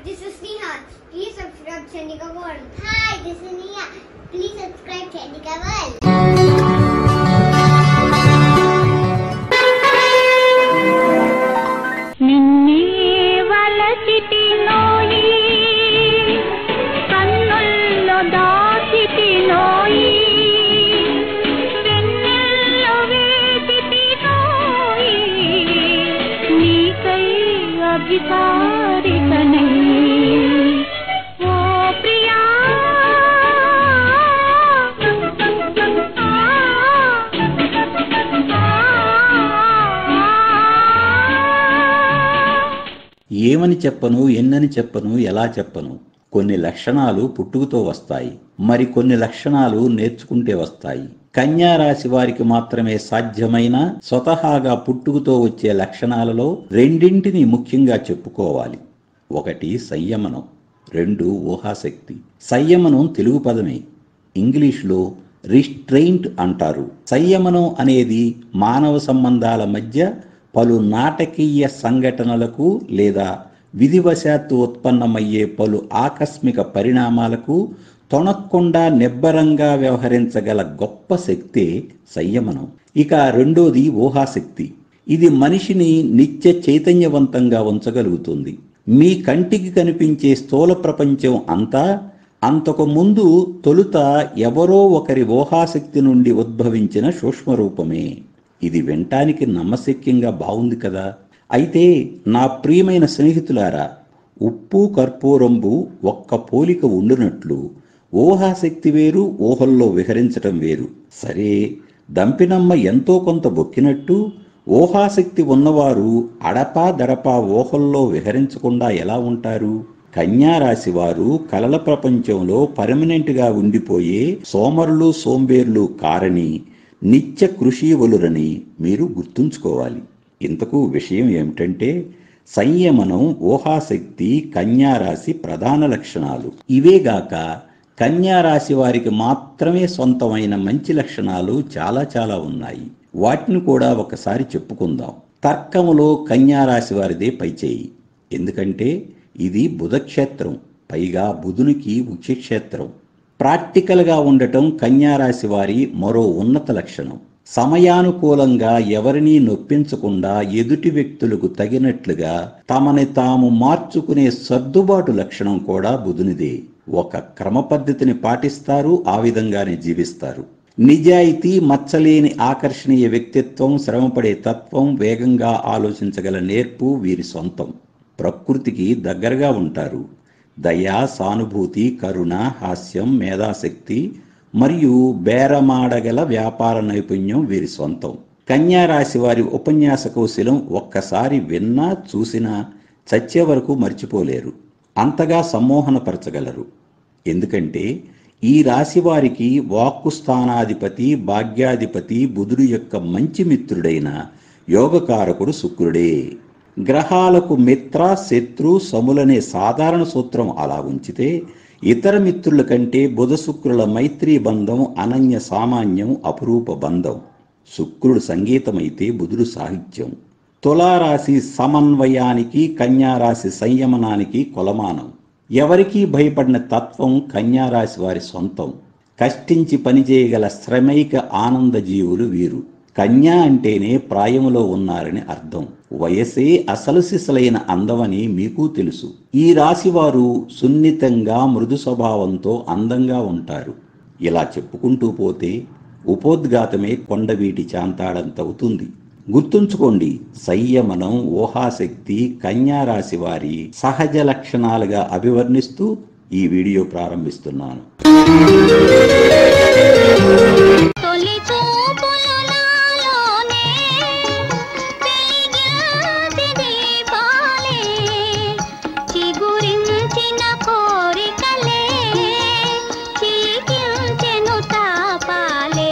this is Neha. Please subscribe Chandika World. Hi, this is Neha. Please subscribe Chandika World. నిన్నే వలచిటి నోయి కన్నుల్లో దాచిటి నోయి వెన్నెల్లో వేచిటి నోయి నీకై అభిసారికనై ఓ ప్రియా ఏమని చెప్పను ఎన్నని చెప్పను ఎలా చెప్పను కొన్ని లక్షణాలు పుట్టుకతో వస్తాయి మరి కొన్ని లక్షణాలు నేర్చుకుంటే వస్తాయి కన్యా రాశి వారికి మాత్రమే సాధ్యమైన స్వతహాగా పుట్టుకతో వచ్చే లక్షణాలలో రెండింటిని ముఖ్యంగా చెప్పుకోవాలి ఒకటి సంయమనం రెండు ఊహాశక్తి సంయమనం తెలుగు పదమే ఇంగ్లీష్లో రిస్ట్రెయింట్ అంటారు సంయమనం అనేది మానవ సంబంధాల మధ్య పలు నాటకీయ సంఘటనలకు లేదా విధివశాత్తు ఉత్పన్నమయ్యే పలు ఆకస్మిక పరిణామాలకు తొణక్కుండా నిబ్బరంగా వ్యవహరించగల గొప్ప శక్తే సంయమనం ఇక రెండోది ఊహాశక్తి ఇది మనిషిని నిత్య చైతన్యవంతంగా ఉంచగలుగుతుంది మీ కంటికి కనిపించే స్థూల ప్రపంచం అంతా అంతకు ముందు తొలుత ఎవరో ఒకరి ఊహాశక్తి నుండి ఉద్భవించిన సూక్ష్మ రూపమే ఇది వినటానికి నమ్మశక్యంగా బాగుంది కదా అయితే నా ప్రియమైన స్నేహితులారా ఉప్పు కర్పూరంబు ఒక్క పోలిక ఉండునట్లు ఊహాశక్తి వేరు ఊహల్లో విహరించటం వేరు సరే దంపినమ్మ ఎంతో కొంత బొక్కినట్టు ఊహాశక్తి ఉన్నవారు అడపా దడపా ఊహల్లో విహరించకుండా ఎలా ఉంటారు కన్యా రాశి వారు కలల ప్రపంచంలో పర్మనెంట్గా ఉండిపోయే సోమరులు సోంబేర్లు కారని నిత్య కృషివలురని మీరు గుర్తుంచుకోవాలి ఇంతకు విషయం ఏమిటంటే సంయమనం ఊహాశక్తి కన్యారాశి ప్రధాన లక్షణాలు ఇవేగాక కన్యారాశి వారికి మాత్రమే సొంతమైన మంచి లక్షణాలు చాలా చాలా ఉన్నాయి వాటిని కూడా ఒకసారి చెప్పుకుందాం తర్కములో కన్యారాశి వారిదే పైచేయి ఎందుకంటే ఇది బుధక్షేత్రం పైగా బుధునికి ఉచ్చక్షేత్రం ప్రాక్టికల్గా ఉండటం కన్యారాశి వారి మరో ఉన్నత లక్షణం సమయానుకూలంగా ఎవరినీ నొప్పించకుండా ఎదుటి వ్యక్తులకు తగినట్లుగా తమని తాము మార్చుకునే సర్దుబాటు లక్షణం కూడా బుధునిదే ఒక క్రమ పద్ధతిని పాటిస్తారు ఆ విధంగానే జీవిస్తారు నిజాయితీ మచ్చలేని ఆకర్షణీయ వ్యక్తిత్వం శ్రమపడే తత్వం వేగంగా ఆలోచించగల నేర్పు వీరి సొంతం ప్రకృతికి దగ్గరగా ఉంటారు దయ సానుభూతి కరుణ హాస్యం మేధాశక్తి మరియు బేరమాడగల వ్యాపార నైపుణ్యం వీరి సొంతం కన్యా రాశి వారి ఉపన్యాస కౌశలం ఒక్కసారి విన్నా చూసినా చచ్చే వరకు మర్చిపోలేరు అంతగా సమ్మోహనపరచగలరు ఎందుకంటే ఈ రాశి వారికి వాక్కు స్థానాధిపతి భాగ్యాధిపతి బుధుడు యొక్క మంచి మిత్రుడైన యోగకారకుడు శుక్రుడే గ్రహాలకు మిత్ర శత్రు సములనే సాధారణ సూత్రం అలా ఉంచితే ఇతర మిత్రుల కంటే బుధ శుక్రుల మైత్రీ బంధం అనన్య సామాన్యం అపురూప బంధం శుక్రుడు సంగీతమైతే బుధుడు సాహిత్యం తులారాశి సమన్వయానికి కన్యారాశి సంయమనానికి కొలమానం ఎవరికీ భయపడిన తత్వం కన్యారాశి వారి సొంతం కష్టించి పనిచేయగల శ్రమైక ఆనంద జీవులు వీరు కన్యా అంటేనే ప్రాయములో ఉన్నారని అర్థం వయసే అసలు సిసలైన అందమని మీకు తెలుసు ఈ రాశివారు సున్నితంగా మృదు స్వభావంతో అందంగా ఉంటారు ఇలా చెప్పుకుంటూ పోతే ఉపోద్ఘాతమే కొండవీటి చాంతాడంతవుతుంది గుర్తుంచుకోండి సంయమనం ఊహాశక్తి కన్యా రాశి వారి సహజ లక్షణాలుగా అభివర్ణిస్తూ ఈ వీడియో ప్రారంభిస్తున్నాను తొలి చూపులు నాలోనే వెలిగింది దీపాలే చిగురించిన కోరికలే చిలికించెను తాపాలే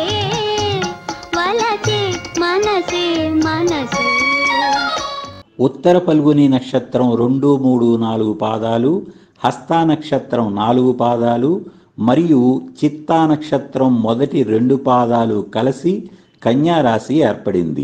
వలచే మనసే మనసే ఉత్తర పల్గుని నక్షత్రం రెండు మూడు నాలుగు పాదాలు హస్తా నక్షత్రం నాలుగు పాదాలు మరియు చిత్తా నక్షత్రం మొదటి రెండు పాదాలు కలిసి కన్యా రాశి ఏర్పడింది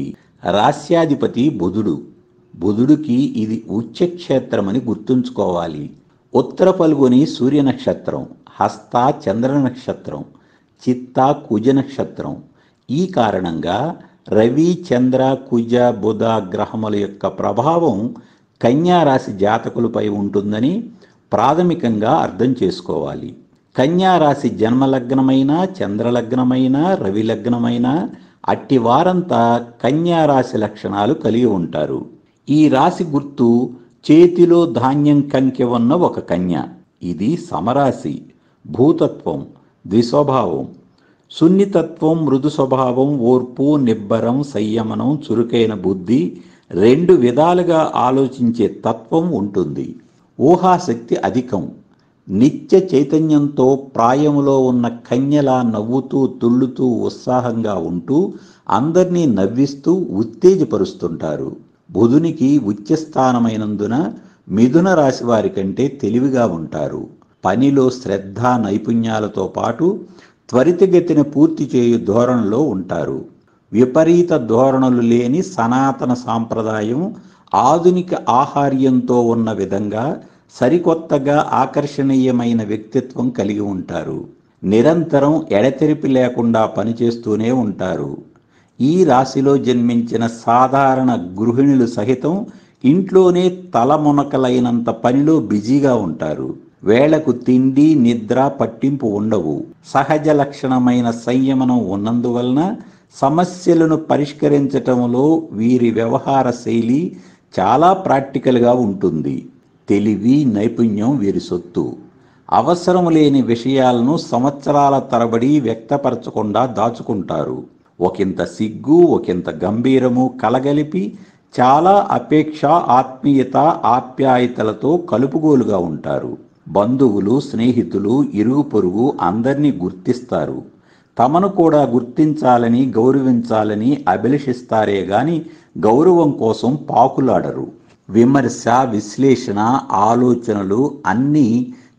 రాస్యాధిపతి బుధుడు బుధుడికి ఇది ఉచ్చక్షేత్రమని గుర్తుంచుకోవాలి ఉత్తర ఫల్గుని సూర్య నక్షత్రం హస్త చంద్ర నక్షత్రం చిత్త కుజ నక్షత్రం ఈ కారణంగా రవి చంద్ర కుజ బుధ గ్రహముల యొక్క ప్రభావం కన్యా రాశి జాతకులపై ఉంటుందని ప్రాథమికంగా అర్థం చేసుకోవాలి కన్యా రాశి జన్మలగ్నమైన చంద్రలగ్నమైన రవి లగ్నమైన అట్టి వారంతా కన్యా రాశి లక్షణాలు కలిగి ఉంటారు ఈ రాశి గుర్తు చేతిలో ధాన్యం కంకె ఉన్న ఒక కన్య ఇది సమరాశి భూతత్వం ద్విస్వభావం సున్నితత్వం మృదు స్వభావం ఓర్పు నిబ్బరం సంయమనం చురుకైన బుద్ధి రెండు విధాలుగా ఆలోచించే తత్వం ఉంటుంది ఊహాశక్తి అధికం నిత్య చైతన్యంతో ప్రాయములో ఉన్న కన్యలా నవ్వుతూ తుళ్ళుతూ ఉత్సాహంగా ఉంటూ అందరినీ నవ్విస్తూ ఉత్తేజపరుస్తుంటారు బుధునికి ఉచ్చస్థానమైనందున మిథున రాశి వారి కంటే తెలివిగా ఉంటారు పనిలో శ్రద్ధ నైపుణ్యాలతో పాటు త్వరితగతిన పూర్తి చేయు ధోరణిలో ఉంటారు విపరీత ధోరణులు లేని సనాతన సాంప్రదాయం ఆధునిక ఆహార్యంతో ఉన్న విధంగా సరికొత్తగా ఆకర్షణీయమైన వ్యక్తిత్వం కలిగి ఉంటారు నిరంతరం ఎడతెరిపి లేకుండా పనిచేస్తూనే ఉంటారు ఈ రాశిలో జన్మించిన సాధారణ గృహిణులు సహితం ఇంట్లోనే తలమునకలైనంత పనిలో బిజీగా ఉంటారు వేళకు తిండి నిద్ర పట్టింపు ఉండవు సహజ లక్షణమైన సంయమనం ఉన్నందువలన సమస్యలను పరిష్కరించటంలో వీరి వ్యవహార శైలి చాలా ప్రాక్టికల్గా ఉంటుంది తెలివి నైపుణ్యం వీరి సొత్తు అవసరం లేని విషయాలను సంవత్సరాల తరబడి వ్యక్తపరచకుండా దాచుకుంటారు ఒకంత సిగ్గు ఒకంత గంభీరము కలగలిపి చాలా అపేక్ష ఆత్మీయత ఆప్యాయతలతో కలుపుగోలుగా ఉంటారు బంధువులు స్నేహితులు ఇరుగు పొరుగు అందరినీ గుర్తిస్తారు తమను కూడా గుర్తించాలని గౌరవించాలని అభిలషిస్తారే గాని గౌరవం కోసం పాకులాడరు విమర్శ విశ్లేషణ ఆలోచనలు అన్నీ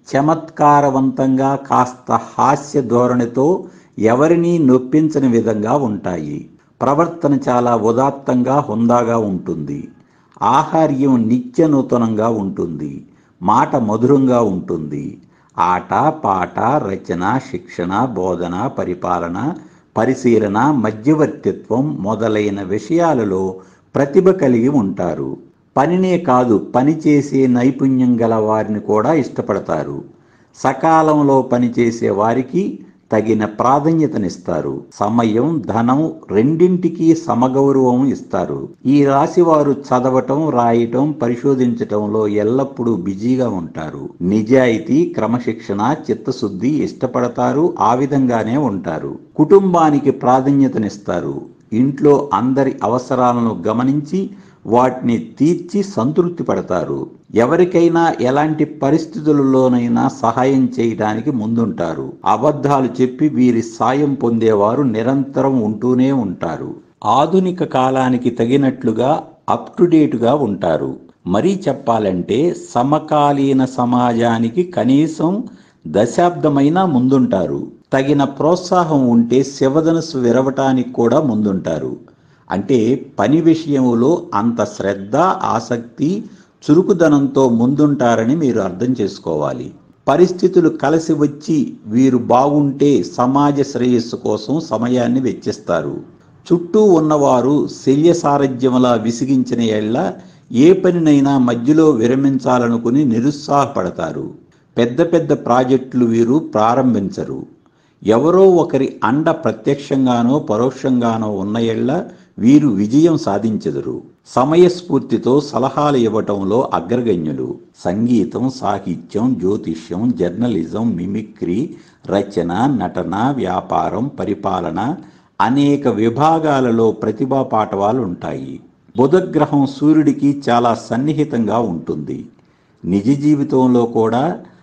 చమత్కారవంతంగా కాస్త హాస్య ధోరణితో ఎవరినీ నొప్పించని విధంగా ఉంటాయి ప్రవర్తన చాలా ఉదాత్తంగా హుందాగా ఉంటుంది ఆహార్యం నిత్య నూతనంగా ఉంటుంది మాట మధురంగా ఉంటుంది ఆట పాట రచన శిక్షణ బోధన పరిపాలన పరిశీలన మధ్యవర్తిత్వం మొదలైన విషయాలలో ప్రతిభ కలిగి ఉంటారు పనినే కాదు పనిచేసే నైపుణ్యం గల వారిని కూడా ఇష్టపడతారు సకాలంలో పనిచేసే వారికి తగిన ప్రాధాన్యతనిస్తారు సమయం ధనం రెండింటికి సమగౌరవం ఇస్తారు ఈ రాశి వారు చదవటం రాయటం పరిశోధించటంలో ఎల్లప్పుడూ బిజీగా ఉంటారు నిజాయితీ క్రమశిక్షణ చిత్తశుద్ధి ఇష్టపడతారు ఆ విధంగానే ఉంటారు కుటుంబానికి ప్రాధాన్యతనిస్తారు ఇంట్లో అందరి అవసరాలను గమనించి వాటిని తీర్చి సంతృప్తి పడతారు ఎవరికైనా ఎలాంటి పరిస్థితులలోనైనా సహాయం చేయడానికి ముందుంటారు అబద్ధాలు చెప్పి వీరి సాయం పొందేవారు నిరంతరం ఉంటూనే ఉంటారు ఆధునిక కాలానికి తగినట్లుగా అప్ టు డేట్గా ఉంటారు మరీ చెప్పాలంటే సమకాలీన సమాజానికి కనీసం దశాబ్దమైనా ముందుంటారు తగిన ప్రోత్సాహం ఉంటే శివధనుసు విరవటానికి కూడా ముందుంటారు అంటే పని విషయంలో అంత శ్రద్ధ ఆసక్తి చురుకుదనంతో ముందుంటారని మీరు అర్థం చేసుకోవాలి పరిస్థితులు కలిసి వచ్చి వీరు బాగుంటే సమాజ శ్రేయస్సు కోసం సమయాన్ని వెచ్చిస్తారు చుట్టూ ఉన్నవారు శల్య సారథ్యములా విసిగించిన ఎళ్ళ ఏ పనినైనా మధ్యలో విరమించాలనుకుని నిరుత్సాహపడతారు పెద్ద పెద్ద ప్రాజెక్టులు వీరు ప్రారంభించరు ఎవరో ఒకరి అండ ప్రత్యక్షంగానో పరోక్షంగానో ఉన్న ఎళ్ళ వీరు విజయం సాధించెదరు సమయస్ఫూర్తితో సలహాలు ఇవ్వటంలో అగ్రగణ్యులు సంగీతం సాహిత్యం జ్యోతిష్యం జర్నలిజం మిమిక్రీ రచన నటన వ్యాపారం పరిపాలన అనేక విభాగాలలో ప్రతిభా పాఠవాలు ఉంటాయి బుధగ్రహం సూర్యుడికి చాలా సన్నిహితంగా ఉంటుంది నిజ జీవితంలో కూడా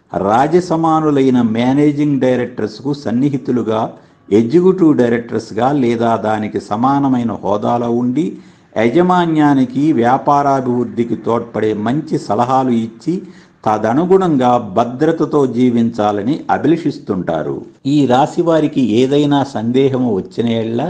రాజసమానులైన మేనేజింగ్ డైరెక్టర్స్కు సన్నిహితులుగా ఎగ్జిక్యూటివ్ డైరెక్టర్స్గా లేదా దానికి సమానమైన హోదాలో ఉండి యజమాన్యానికి వ్యాపారాభివృద్ధికి తోడ్పడే మంచి సలహాలు ఇచ్చి తదనుగుణంగా భద్రతతో జీవించాలని అభిలషిస్తుంటారు ఈ రాశి వారికి ఏదైనా సందేహము వచ్చిన ఎళ్ళ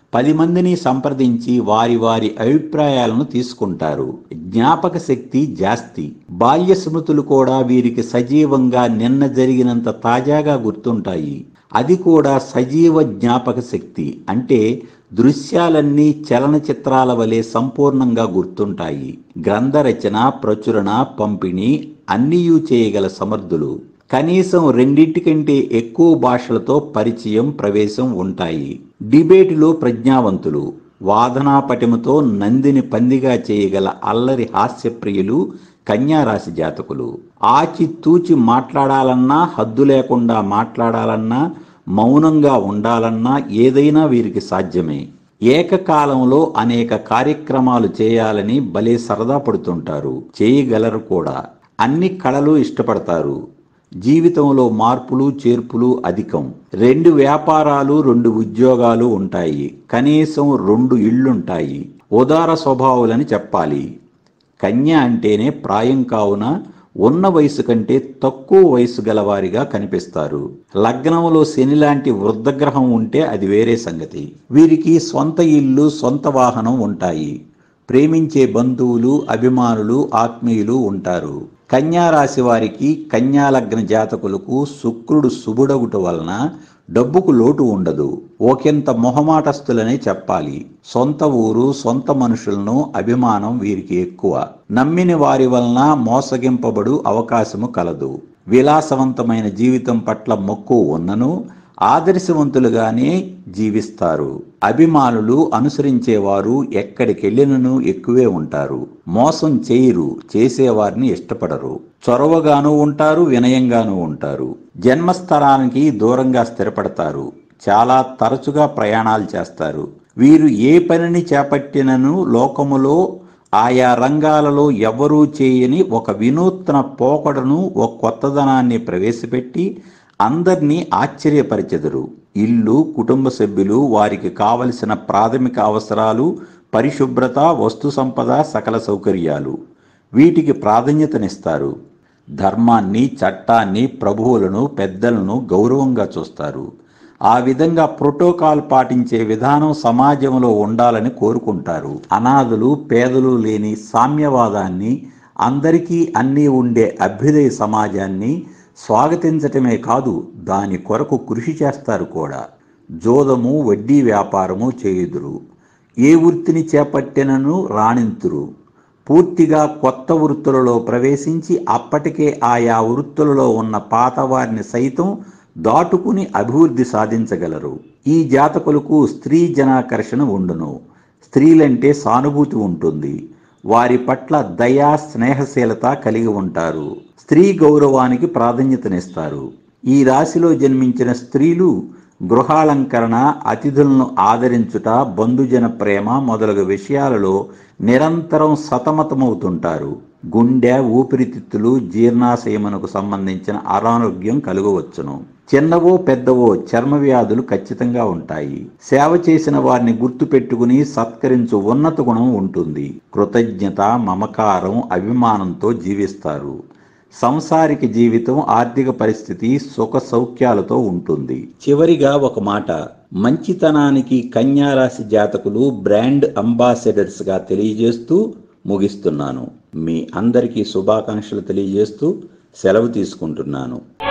పది మందిని సంప్రదించి వారి వారి అభిప్రాయాలను తీసుకుంటారు జ్ఞాపక శక్తి జాస్తి బాల్య స్మృతులు కూడా వీరికి సజీవంగా నిన్న జరిగినంత తాజాగా గుర్తుంటాయి అది కూడా సజీవ జ్ఞాపక శక్తి అంటే దృశ్యాలన్నీ చలనచిత్రాల వలె సంపూర్ణంగా గుర్తుంటాయి గ్రంథ రచన ప్రచురణ పంపిణీ అన్నీయూ చేయగల సమర్థులు కనీసం రెండింటికంటే ఎక్కువ భాషలతో పరిచయం ప్రవేశం ఉంటాయి డిబేటులో ప్రజ్ఞావంతులు వాదనా పటిమతో నందిని పందిగా చేయగల అల్లరి హాస్యప్రియులు కన్యారాశి జాతకులు ఆచి తూచి మాట్లాడాలన్నా హద్దు లేకుండా మాట్లాడాలన్నా మౌనంగా ఉండాలన్నా ఏదైనా వీరికి సాధ్యమే ఏకకాలంలో అనేక కార్యక్రమాలు చేయాలని భలే సరదా పడుతుంటారు చేయగలరు కూడా అన్ని కళలు ఇష్టపడతారు జీవితంలో మార్పులు చేర్పులు అధికం రెండు వ్యాపారాలు రెండు ఉద్యోగాలు ఉంటాయి కనీసం రెండు ఇళ్లుంటాయి ఉదార స్వభావులని చెప్పాలి కన్య అంటేనే ప్రాయం కావున ఉన్న వయసు కంటే తక్కువ వయసు గలవారిగా కనిపిస్తారు లగ్నంలో శని లాంటి వృద్ధగ్రహం ఉంటే అది వేరే సంగతి వీరికి సొంత ఇల్లు సొంత వాహనం ఉంటాయి ప్రేమించే బంధువులు అభిమానులు ఆత్మీయులు ఉంటారు కన్యా రాశి వారికి కన్యా లగ్న జాతకులకు శుక్రుడు శుభుడగుట వలన డబ్బుకు లోటు ఉండదు ఒకంత మొహమాటస్తులనే చెప్పాలి సొంత ఊరు సొంత మనుషులను అభిమానం వీరికి ఎక్కువ నమ్మిన వారి వలన మోసగింపబడు అవకాశము కలదు విలాసవంతమైన జీవితం పట్ల మక్కువ ఉన్నను ఆదర్శవంతులుగానే జీవిస్తారు అభిమానులు అనుసరించేవారు ఎక్కడికెళ్ళినను ఎక్కువే ఉంటారు మోసం చేయరు చేసేవారిని ఇష్టపడరు చొరవగాను ఉంటారు వినయంగాను ఉంటారు జన్మస్థలానికి దూరంగా స్థిరపడతారు చాలా తరచుగా ప్రయాణాలు చేస్తారు వీరు ఏ పనిని చేపట్టినను లోకములో ఆయా రంగాలలో ఎవరూ చేయని ఒక వినూత్న పోకడను ఒక కొత్తదనాన్ని ప్రవేశపెట్టి అందరినీ ఆశ్చర్యపరిచెదరు ఇల్లు కుటుంబ సభ్యులు వారికి కావలసిన ప్రాథమిక అవసరాలు పరిశుభ్రత వస్తు సంపద సకల సౌకర్యాలు వీటికి ప్రాధాన్యతనిస్తారు ధర్మాన్ని చట్టాన్ని ప్రభువులను పెద్దలను గౌరవంగా చూస్తారు ఆ విధంగా ప్రోటోకాల్ పాటించే విధానం సమాజంలో ఉండాలని కోరుకుంటారు అనాథులు పేదలు లేని సామ్యవాదాన్ని అందరికీ అన్నీ ఉండే అభ్యుదయ సమాజాన్ని స్వాగతించటమే కాదు దాని కొరకు కృషి చేస్తారు కూడా జోదము వడ్డీ వ్యాపారము చేయుదురు ఏ వృత్తిని చేపట్టినను రాణింతురు పూర్తిగా కొత్త వృత్తులలో ప్రవేశించి అప్పటికే ఆయా వృత్తులలో ఉన్న పాత వారిని సైతం దాటుకుని అభివృద్ధి సాధించగలరు ఈ జాతకులకు స్త్రీ జనాకర్షణ ఉండును స్త్రీలంటే సానుభూతి ఉంటుంది వారి పట్ల దయా స్నేహశీలత కలిగి ఉంటారు స్త్రీ గౌరవానికి ప్రాధాన్యతనిస్తారు ఈ రాశిలో జన్మించిన స్త్రీలు గృహాలంకరణ అతిథులను ఆదరించుట బంధుజన ప్రేమ మొదలగు విషయాలలో నిరంతరం సతమతమవుతుంటారు గుండె ఊపిరితిత్తులు జీర్ణాశయమునకు సంబంధించిన అనారోగ్యం కలుగవచ్చును చిన్నవో పెద్దవో చర్మ వ్యాధులు ఖచ్చితంగా ఉంటాయి సేవ చేసిన వారిని గుర్తుపెట్టుకుని సత్కరించు ఉన్నత గుణం ఉంటుంది కృతజ్ఞత మమకారం అభిమానంతో జీవిస్తారు సంసారిక జీవితం ఆర్థిక పరిస్థితి సుఖ సౌఖ్యాలతో ఉంటుంది చివరిగా ఒక మాట మంచితనానికి కన్యారాశి జాతకులు బ్రాండ్ అంబాసిడర్స్ గా తెలియజేస్తూ ముగిస్తున్నాను మీ అందరికీ శుభాకాంక్షలు తెలియజేస్తూ సెలవు తీసుకుంటున్నాను